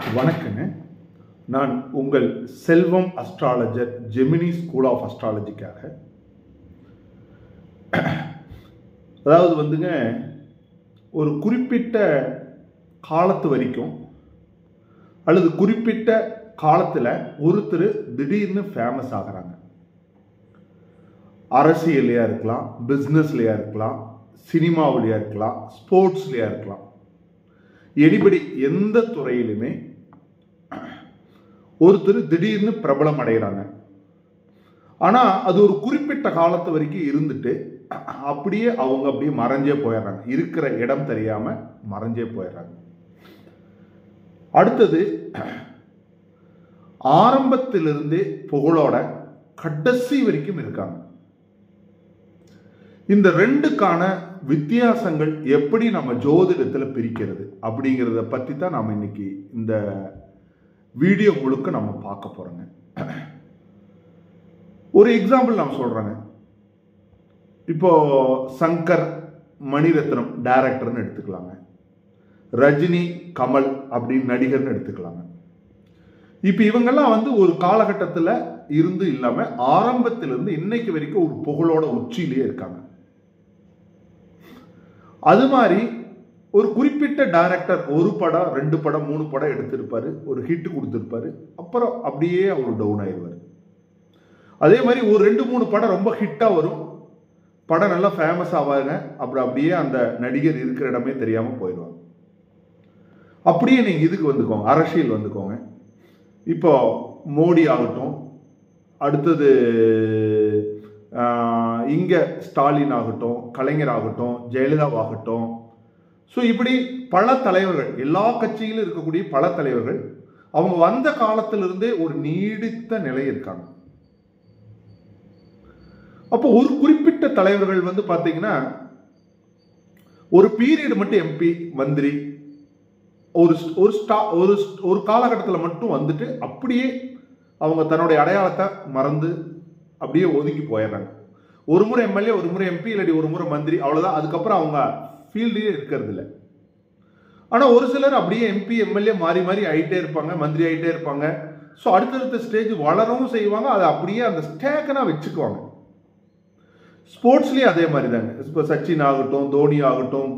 வணக்கங்க நான் உங்கள் Selvam astrologer Gemini school of அஸ்ட்ராலஜிக்காக அதாவது வந்துங்க ஒரு குறிப்பிட்ட காலத்து வரைக்கும் அல்லது குறிப்பிட்ட காலத்தில் ஒருத்தர் திடீர்னு ஃபேமஸ் ஆகுறாங்க அரசியலையா இருக்கலாம் பிஸ்னஸ்லையா இருக்கலாம் சினிமாவிலையா இருக்கலாம் ஸ்போர்ட்ஸ்லையா இருக்கலாம் எனிபடி எந்த துறையிலுமே ஒருத்தர் திடீர்னு பிரபலம் அடைகிறாங்க ஆனா அது ஒரு குறிப்பிட்ட காலத்து வரைக்கும் இருந்துட்டு அப்படியே அவங்க அப்படியே மறைஞ்சே போயிடுறாங்க இருக்கிற இடம் தெரியாம மறைஞ்சே போயிடுறாங்க அடுத்தது ஆரம்பத்திலிருந்தே புகழோட கடைசி வரைக்கும் இருக்காங்க இந்த ரெண்டுக்கான வித்தியாசங்கள் எப்படி நம்ம ஜோதிடத்தில் பிரிக்கிறது அப்படிங்கிறத பற்றி தான் நாம் இன்னைக்கு இந்த வீடியோ முழுக்க நம்ம பார்க்க போறோங்க ஒரு எக்ஸாம்பிள் நான் சொல்றேங்க இப்போ சங்கர் மணிரத்னம் டைரக்டர்னு எடுத்துக்கலாங்க ரஜினி கமல் அப்படின்னு நடிகர்னு எடுத்துக்கலாங்க இப்போ இவங்கெல்லாம் வந்து ஒரு காலகட்டத்தில் இருந்து இல்லாம ஆரம்பத்திலிருந்து இன்னைக்கு வரைக்கும் ஒரு புகழோட உச்சியிலேயே இருக்காங்க அது மாதிரி ஒரு குறிப்பிட்ட டைரக்டர் ஒரு படம் ரெண்டு படம் மூணு படம் எடுத்திருப்பாரு ஒரு ஹிட் கொடுத்திருப்பாரு அப்புறம் அப்படியே அவர் டவுன் ஆயிடுவார் அதே மாதிரி ஒரு ரெண்டு மூணு படம் ரொம்ப ஹிட்டாக வரும் படம் நல்லா ஃபேமஸ் ஆவாங்க அப்புறம் அப்படியே அந்த நடிகர் இருக்கிற இடமே தெரியாமல் போயிடுவாங்க அப்படியே நீங்கள் இதுக்கு வந்துக்கோங்க அரசியல் வந்துக்கோங்க இப்போ மோடி ஆகட்டும் அடுத்தது இங்கே ஸ்டாலின் ஆகட்டும் கலைஞர் ஆகட்டும் ஜெயலலிதாவாகட்டும் ஸோ இப்படி பல தலைவர்கள் எல்லா கட்சியிலும் இருக்கக்கூடிய பல தலைவர்கள் அவங்க வந்த காலத்திலிருந்தே ஒரு நீடித்த நிலை இருக்காங்க அப்போ ஒரு குறிப்பிட்ட தலைவர்கள் வந்து பார்த்தீங்கன்னா ஒரு பீரியட் மட்டும் எம்பி மந்திரி ஒரு ஒரு ஸ்டா ஒரு ஒரு காலகட்டத்தில் மட்டும் வந்துட்டு அப்படியே அவங்க தன்னுடைய அடையாளத்தை மறந்து அப்படியே ஒதுங்கி போயிடுறாங்க ஒரு முறை எம்எல்ஏ ஒரு முறை எம்பி இல்லாட்டி ஒரு முறை மந்திரி அவ்வளோதான் அதுக்கப்புறம் அவங்க ஃபீல்டே இருக்கிறது இல்லை ஆனால் ஒரு சிலர் அப்படியே எம்பி எம்எல்ஏ மாறி மாறி ஆகிட்டே இருப்பாங்க மந்திரி ஆகிட்டே இருப்பாங்க ஸோ அடுத்தடுத்த ஸ்டேஜ் வளரவும் செய்வாங்க அதை அப்படியே அந்த ஸ்டேக்கனாக வச்சுக்குவாங்க ஸ்போர்ட்ஸ்லேயும் அதே மாதிரி தாங்க இப்போ சச்சின் ஆகட்டும் தோனி ஆகட்டும்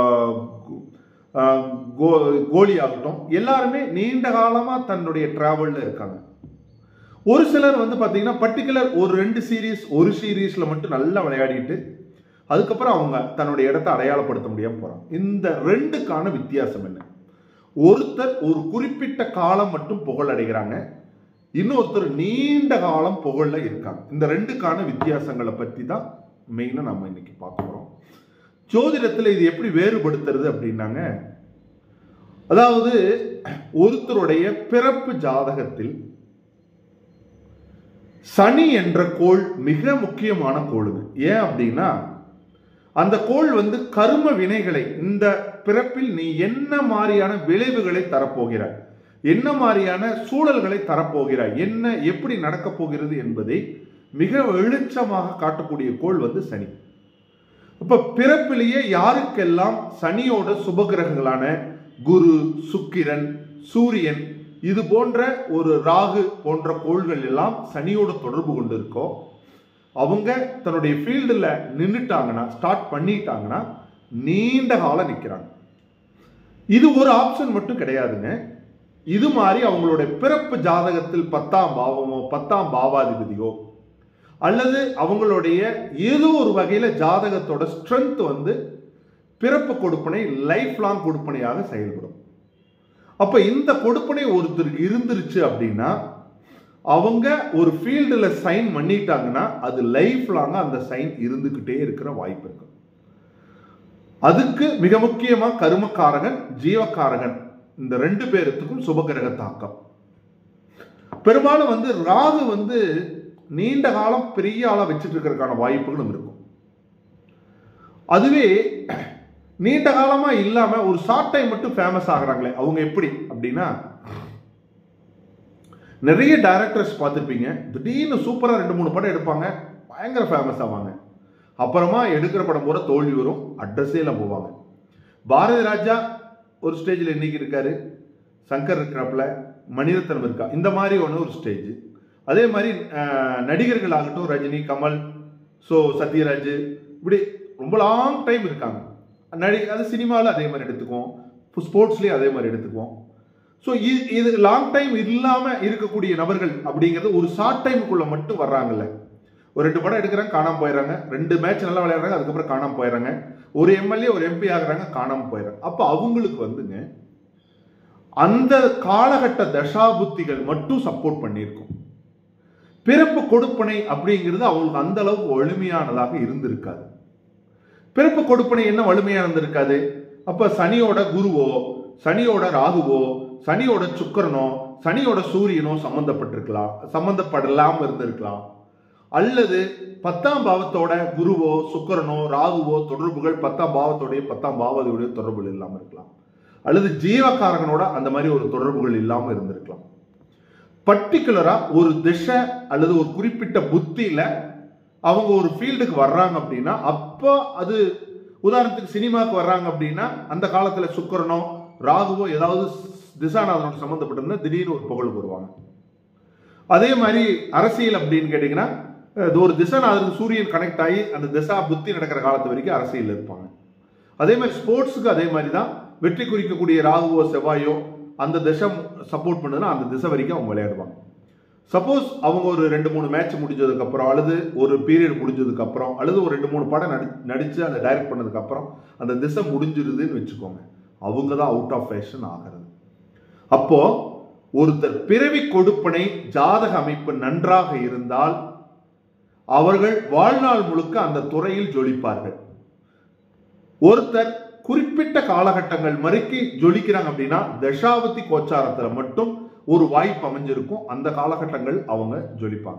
கோலி ஆகட்டும் எல்லாருமே நீண்ட காலமாக தன்னுடைய டிராவலில் இருக்காங்க ஒரு சிலர் வந்து பார்த்தீங்கன்னா பர்டிகுலர் ஒரு ரெண்டு சீரீஸ் ஒரு சீரீஸில் மட்டும் நல்லா விளையாடிட்டு அதுக்கப்புறம் அவங்க தன்னுடைய இடத்த அடையாளப்படுத்த முடியாமல் போகிறாங்க இந்த ரெண்டுக்கான வித்தியாசம் என்ன ஒருத்தர் ஒரு குறிப்பிட்ட காலம் மட்டும் புகழ் அடைகிறாங்க இன்னொருத்தர் நீண்ட காலம் புகழ்ல இருக்காங்க இந்த ரெண்டுக்கான வித்தியாசங்களை பற்றி தான் மெயினாக நம்ம இன்னைக்கு பார்க்க போகிறோம் ஜோதிடத்தில் இது எப்படி வேறுபடுத்துறது அப்படின்னாங்க அதாவது ஒருத்தருடைய பிறப்பு ஜாதகத்தில் சனி என்ற கோள் மிக முக்கியமான கோளுங்க ஏன் அப்படின்னா அந்த கோள் வந்து கரும வினைகளை இந்த பிறப்பில் நீ என்ன மாதிரியான விளைவுகளை தரப்போகிறாய் என்ன மாதிரியான சூழல்களை தரப்போகிறாய் என்ன எப்படி நடக்கப் போகிறது என்பதை மிக வெளிச்சமாக காட்டக்கூடிய கோள் வந்து சனி இப்ப பிறப்பிலேயே யாருக்கெல்லாம் சனியோட சுபகிரகங்களான குரு சுக்கிரன் சூரியன் இது போன்ற ஒரு ராகு போன்ற கோள்கள் எல்லாம் சனியோட தொடர்பு கொண்டு இருக்கோ அவங்க தன்னுடைய ஃபீல்டில் நின்றுட்டாங்கன்னா ஸ்டார்ட் பண்ணிட்டாங்கன்னா நீண்ட காலம் நிற்கிறாங்க இது ஒரு ஆப்ஷன் மட்டும் கிடையாதுங்க இது மாதிரி அவங்களுடைய பிறப்பு ஜாதகத்தில் பத்தாம் பாவமோ பத்தாம் பாவாதிபதியோ அல்லது அவங்களுடைய ஏதோ ஒரு வகையில் ஜாதகத்தோட ஸ்ட்ரென்த் வந்து பிறப்பு கொடுப்பனை லைஃப் லாங் கொடுப்பனையாக செயல்படும் அப்ப இந்த கொடுப்பனை ஒருத்தருக்கு இருந்துருச்சு அப்படின்னா அவங்க ஒரு ஃபீல்டில் சைன் பண்ணிட்டாங்கன்னா அது லைஃப் லாங்கா அந்த சைன் இருந்துகிட்டே இருக்கிற வாய்ப்பு இருக்கு அதுக்கு மிக முக்கியமா கருமக்காரகன் ஜீவக்காரகன் இந்த ரெண்டு பேருத்துக்கும் சுபகிரக தாக்கம் பெரும்பாலும் வந்து ராகு வந்து நீண்ட காலம் பெரிய ஆளா வச்சுட்டு இருக்கிறதுக்கான வாய்ப்புகளும் இருக்கும் அதுவே நீண்ட காலமா இல்லாம ஒரு ஷார்ட் டைம் மட்டும் ஃபேமஸ் ஆகுறாங்களே அவங்க எப்படி அப்படின்னா நிறைய டைரக்டர்ஸ் பார்த்துருப்பீங்க திடீர்னு சூப்பராக ரெண்டு மூணு படம் எடுப்பாங்க பயங்கர ஃபேமஸ் ஆவாங்க அப்புறமா எடுக்கிற படம் பூரா தோல்வி வரும் அட்ரஸே எல்லாம் போவாங்க பாரதி ராஜா ஒரு ஸ்டேஜில் இன்னைக்கு இருக்காரு சங்கர் இருக்கிறாப்புல மணிரத்னம் இருக்கா இந்த மாதிரி ஒன்று ஒரு ஸ்டேஜ் அதே மாதிரி அஹ், நடிகர்கள் ஆகட்டும் ரஜினி கமல் ஸோ சத்யராஜ் இப்படி ரொம்ப லாங் டைம் இருக்காங்க நடி அது சினிமாவில் அதே மாதிரி எடுத்துக்குவோம் ஸ்போர்ட்ஸ்லேயும் அதே மாதிரி எடுத்துக்குவோம் ஸோ இது இது லாங் டைம் இல்லாமல் இருக்கக்கூடிய நபர்கள் அப்படிங்கிறது ஒரு ஷார்ட் டைமுக்குள்ள மட்டும் வர்றாங்கல்ல ஒரு ரெண்டு படம் எடுக்கிறாங்க காணாமல் போயிடுறாங்க ரெண்டு மேட்ச் நல்லா விளையாடுறாங்க அதுக்கப்புறம் காணாமல் போயிடுறாங்க ஒரு எம்எல்ஏ ஒரு எம்பி ஆகுறாங்க காணாமல் போயிடுறாங்க அப்போ அவங்களுக்கு வந்துங்க அந்த காலகட்ட தசாபுத்திகள் மட்டும் சப்போர்ட் பண்ணியிருக்கும் பிறப்பு கொடுப்பனை அப்படிங்கிறது அவங்களுக்கு அந்த அளவுக்கு வலிமையானதாக இருந்திருக்காது பிறப்பு கொடுப்பனை என்ன வலிமையா இருந்திருக்காது அப்ப சனியோட குருவோ சனியோட ராகுவோ சனியோட சுக்கிரனோ சனியோட சூரியனோ சம்பந்தப்பட்டிருக்கலாம் சம்பந்தப்படலாம் இருந்திருக்கலாம் அல்லது பத்தாம் பாவத்தோட குருவோ சுக்கிரனோ ராகுவோ தொடர்புகள் பத்தாம் பாவத்தோடைய பத்தாம் பாவத்தோடைய தொடர்புகள் இல்லாமல் இருக்கலாம் அல்லது ஜீவகாரகனோட அந்த மாதிரி ஒரு தொடர்புகள் இல்லாமல் இருந்திருக்கலாம் பர்டிகுலரா ஒரு திசை அல்லது ஒரு குறிப்பிட்ட புத்தியில அவங்க ஒரு ஃபீல்டுக்கு வர்றாங்க அப்படின்னா அப்போ அது உதாரணத்துக்கு சினிமாவுக்கு வர்றாங்க அப்படின்னா அந்த காலத்துல சுக்கிரனோ ராகுவோ ஏதாவது திசாநாதனோட சம்மந்தப்பட்டிருந்தா திடீர்னு ஒரு புகழுக்கு வருவாங்க அதே மாதிரி அரசியல் அப்படின்னு கேட்டிங்கன்னா இது ஒரு திசாநாதனுக்கு சூரியன் கனெக்ட் ஆகி அந்த திசா புத்தி நடக்கிற காலத்து வரைக்கும் அரசியல் இருப்பாங்க அதே மாதிரி ஸ்போர்ட்ஸுக்கு அதே மாதிரி தான் வெற்றி குறிக்கக்கூடிய ராகுவோ செவ்வாயோ அந்த திசை சப்போர்ட் பண்ணுதுன்னா அந்த திசை வரைக்கும் அவங்க விளையாடுவாங்க சப்போஸ் அவங்க ஒரு ரெண்டு மூணு மேட்ச் முடிஞ்சதுக்கு அப்புறம் அல்லது ஒரு பீரியட் முடிஞ்சதுக்கு அப்புறம் அல்லது ஒரு ரெண்டு மூணு படம் நடி நடிச்சு அதை டைரக்ட் பண்ணதுக்கு அப்புறம் அந்த திசை முடிஞ்சிருதுன்னு வச்சுக்கோங்க அவங்க தான் அவுட் ஆஃப் ஃபேஷன் ஆகிறது அப்போ ஒருத்தர் பிறவி கொடுப்பனை ஜாதக அமைப்பு நன்றாக இருந்தால் அவர்கள் வாழ்நாள் முழுக்க அந்த துறையில் ஜொலிப்பார்கள் ஒருத்தர் குறிப்பிட்ட காலகட்டங்கள் மறுக்கி ஜொலிக்கிறாங்க அப்படின்னா தசாவதி கோச்சாரத்துல மட்டும் ஒரு வாய்ப்பு அமைஞ்சிருக்கும் அந்த காலகட்டங்கள் அவங்க ஜொலிப்பாங்க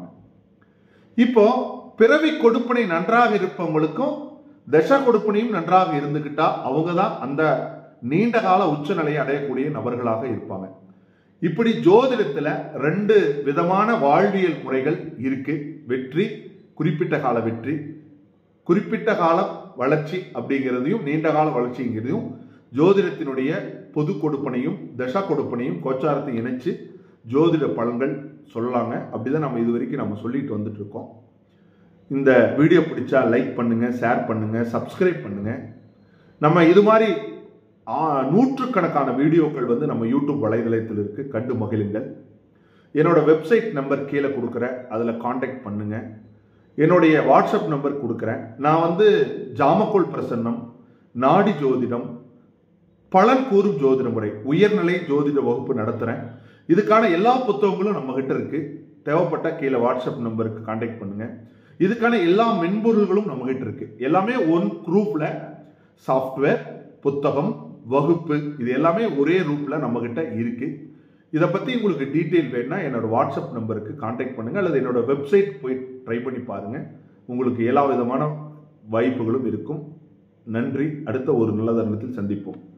இப்போ பிறவி கொடுப்பனை நன்றாக இருப்பவங்களுக்கும் தசா கொடுப்பனையும் நன்றாக இருந்துகிட்டா அவங்க தான் அந்த நீண்ட கால உச்சநிலையை அடையக்கூடிய நபர்களாக இருப்பாங்க இப்படி ஜோதிடத்துல ரெண்டு விதமான வாழ்வியல் முறைகள் இருக்கு வெற்றி குறிப்பிட்ட கால வெற்றி குறிப்பிட்ட கால வளர்ச்சி அப்படிங்கிறதையும் நீண்ட கால வளர்ச்சிங்கிறதையும் ஜோதிடத்தினுடைய பொது கொடுப்பனையும் தசா கொடுப்பனையும் கோச்சாரத்தை இணைச்சு ஜோதிட பலன்கள் சொல்லலாங்க அப்படிதான் நம்ம இது வரைக்கும் நம்ம சொல்லிட்டு வந்துட்டு இருக்கோம் இந்த வீடியோ பிடிச்சா லைக் பண்ணுங்க ஷேர் பண்ணுங்க சப்ஸ்கிரைப் பண்ணுங்க நம்ம இது மாதிரி ஆ, நூற்றுக்கணக்கான வீடியோக்கள் வந்து நம்ம யூடியூப் வலைதளத்தில் இருக்கு கண்டு மகிழுங்கள் என்னோட வெப்சைட் நம்பர் கீழே கொடுக்குறேன் அதில் காண்டாக்ட் பண்ணுங்க என்னுடைய வாட்ஸ்அப் நம்பர் கொடுக்குறேன் நான் வந்து ஜாமக்கோல் பிரசன்னம் நாடி ஜோதிடம் பலன் கூறும் ஜோதிட முறை உயர்நிலை ஜோதிட வகுப்பு நடத்துகிறேன் இதுக்கான எல்லா புத்தகங்களும் நம்ம கிட்ட இருக்கு தேவைப்பட்ட கீழே வாட்ஸ்அப் நம்பருக்கு காண்டாக்ட் பண்ணுங்க இதுக்கான எல்லா மென்பொருள்களும் நம்ம கிட்ட இருக்கு எல்லாமே ஒன் குரூப்ல சாஃப்ட்வேர் புத்தகம் வகுப்பு இது எல்லாமே ஒரே ரூப்ல நம்ம கிட்ட இருக்கு இதை பத்தி உங்களுக்கு டீட்டெயில் வேணும்னா என்னோட வாட்ஸ்அப் நம்பருக்கு காண்டாக்ட் பண்ணுங்க அல்லது என்னோட வெப்சைட் போய் ட்ரை பண்ணி பாருங்க உங்களுக்கு எல்லா விதமான வாய்ப்புகளும் இருக்கும் நன்றி அடுத்த ஒரு நல்ல தருணத்தில் சந்திப்போம்